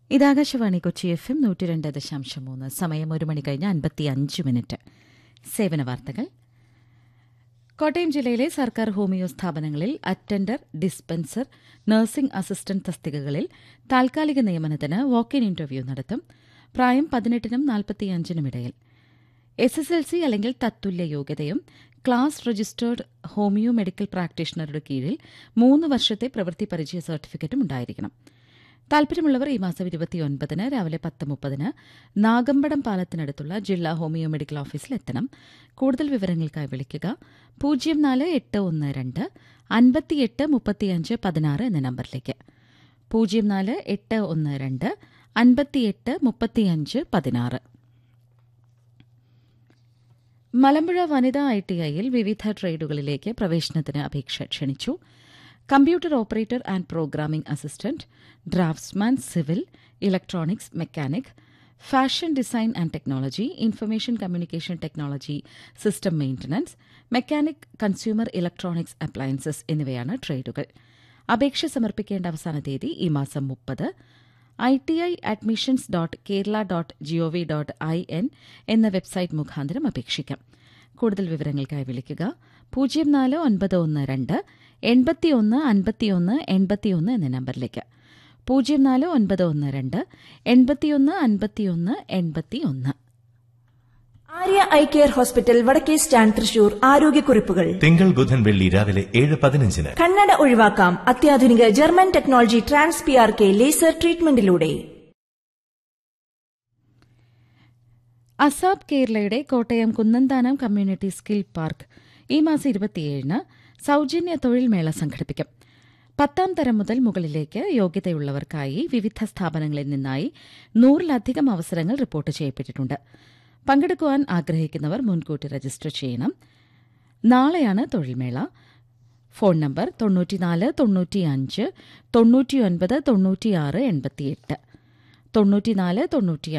ഇത് Akashvani Kochi F M നൂറ്റി രണ്ട് ദശാംശം മൂന്ന് സമയം ഒരു മണി കഴിഞ്ഞ് അൻപത്തി അഞ്ച് മിനിറ്റ് സേവന വാർത്തകൾ കോട്ടയം ജില്ലയിലെ സർക്കാർ ഹോമിയോ സ്ഥാപനങ്ങളിൽ അറ്റൻഡർ ഡിസ്പെൻസർ നഴ്സിംഗ് അസിസ്റ്റന്റ് തസ്തികകളിൽ താൽക്കാലിക നിയമനത്തിന് വാക്ക് ഇൻ ഇന്റർവ്യൂ നടത്തും പ്രായം പതിനെട്ടിനും നാൽപ്പത്തിയഞ്ചിനും ഇടയിൽ എസ് എസ് എൽ സി അല്ലെങ്കിൽ തത്തുല്യ യോഗ്യതയും ക്ലാസ് രജിസ്റ്റേർഡ് ഹോമിയോ മെഡിക്കൽ പ്രാക്ടീഷണറുടെ കീഴിൽ മൂന്ന് വർഷത്തെ പ്രവൃത്തി പരിചയ സർട്ടിഫിക്കറ്റും ഉണ്ടായിരിക്കണം താൽപര്യമുള്ളവർ ഈ മാസം ഇരുപത്തിയൊൻപതിന് രാവിലെ പത്ത് മുപ്പതിന് നാഗമ്പടം പാലത്തിനടുത്തുള്ള ജില്ലാ ഹോമിയോ മെഡിക്കൽ ഓഫീസിൽ എത്തണം കൂടുതൽ വിവരങ്ങൾക്കായി വിളിക്കുക പൂജ്യം നാല് എട്ട് ഒന്ന് രണ്ട് അൻപത്തിയെട്ട് മുപ്പത്തിയഞ്ച് പതിനാറ് എന്ന നമ്പറിലേക്ക് പൂജ്യം നാല് എട്ട് ഒന്ന് രണ്ട് അൻപത്തിയെട്ട് മുപ്പത്തിയഞ്ച് പതിനാറ് മലമ്പുഴ വനിതാ ഐ ടി ഐയിൽ വിവിധ ട്രേഡുകളിലേക്ക് പ്രവേശനത്തിന് അപേക്ഷ ക്ഷണിച്ചു computer operator and programming assistant draftsman civil electronics mechanic fashion design and technology information communication technology system maintenance mechanic consumer electronics appliances എന്നിവയാണ് ട്രേഡുകൾ അപേക്ഷ സമർപ്പിക്കേണ്ട അവസാന തീയതി ഈ മാസം മുപ്പത് I T I admissions dot Kerala dot G O V dot I N എന്ന വെബ്സൈറ്റ് മുഖാന്തരം അപേക്ഷിക്കാം കൂടുതൽ വിവരങ്ങൾക്കായി വിളിക്കുക പൂജ്യം നാല് ഒൻപത് ഒന്ന് രണ്ട് എൺപത്തിയൊന്ന് അൻപത്തിയൊന്ന് എൺപത്തിയൊന്ന് എന്ന നമ്പറിലേക്ക് പൂജ്യം നാല് ഒൻപത് ഒന്ന് രണ്ട് എൺപത്തിയൊന്ന് അൻപത്തിയൊന്ന് എൺപത്തിയൊന്ന് ആര്യ ഐ കെയർ ഹോസ്പിറ്റൽ വടക്കേ സ്റ്റാൻഡ് തൃശൂർ ആരോഗ്യക്കുറിപ്പുകൾ തിങ്കൾ ബുധൻ വെള്ളി രാവിലെ ഏഴ് പതിനഞ്ചിന് കണ്ണട ഒഴിവാക്കാം അത്യാധുനിക German technology trans P R K laser ട്രീറ്റ്മെന്റിലൂടെ അസാബ് കേരളയുടെ Kottayam Kunnanthanam community skill park ഈ മാസം ഇരുപത്തിയേഴിന് സൌജന്യ തൊഴിൽ മേള സംഘടിപ്പിക്കും പത്താം തരം മുതൽ മുകളിലേക്ക് യോഗ്യതയുള്ളവർക്കായി വിവിധ സ്ഥാപനങ്ങളിൽ നിന്നായി നൂറിലധികം അവസരങ്ങൾ റിപ്പോർട്ട് ചെയ്യപ്പെട്ടിട്ടുണ്ട് പങ്കെടുക്കുവാൻ ആഗ്രഹിക്കുന്നവർ മുൻകൂട്ടി രജിസ്റ്റർ ചെയ്യണം നാളെയാണ് തൊഴിൽമേള ഫോൺ നമ്പർ തൊണ്ണൂറ്റിനാല് തൊണ്ണൂറ്റിയഞ്ച് തൊണ്ണൂറ്റിയൊൻപത് തൊണ്ണൂറ്റിയാറ് എൺപത്തിയെട്ട് തൊണ്ണൂറ്റിനാല് തൊണ്ണൂറ്റി